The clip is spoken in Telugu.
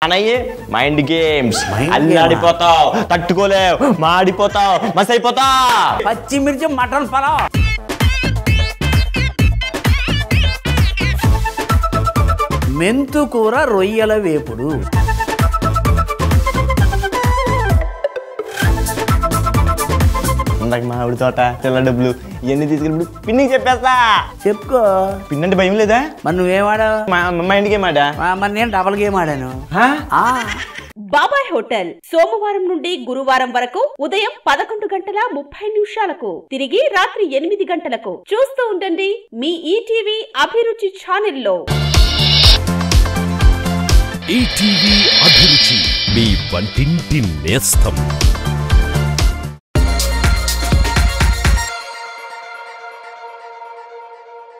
అనయ్యే మైండ్ గేమ్స్ Mind అల్లాడిపోతావు తట్టుకోలేవు మాడిపోతావు మస్ అయిపోతా పచ్చిమిర్చి మటన్ పలావ్ మెంతు కూర రొయ్యల వేపుడు ఇందాక మామిడి తోట తెల్ల డబ్బులు ఇవన్నీ తీసుకెళ్ళి పిన్నికి చెప్పేస్తా చెప్పుకో పిన్ అంటే భయం లేదా మరి నువ్వేమాడావు మా మైండ్ గేమ్ ఆడా ఆ, మరి నేను డబల్ గేమ్ ఆడాను హా? ఆ, బాబాయ్ హోటల్ సోమవారం నుండి గురువారం వరకు ఉదయం పదకొండు గంటల ముప్పై నిమిషాలకు తిరిగి రాత్రి ఎనిమిది గంటలకు చూస్తూ ఉండండి మీ ఈటీవీ అభిరుచి ఛానల్లో ఈటీవీ అభిరుచి మీ వంటింటి నేస్తం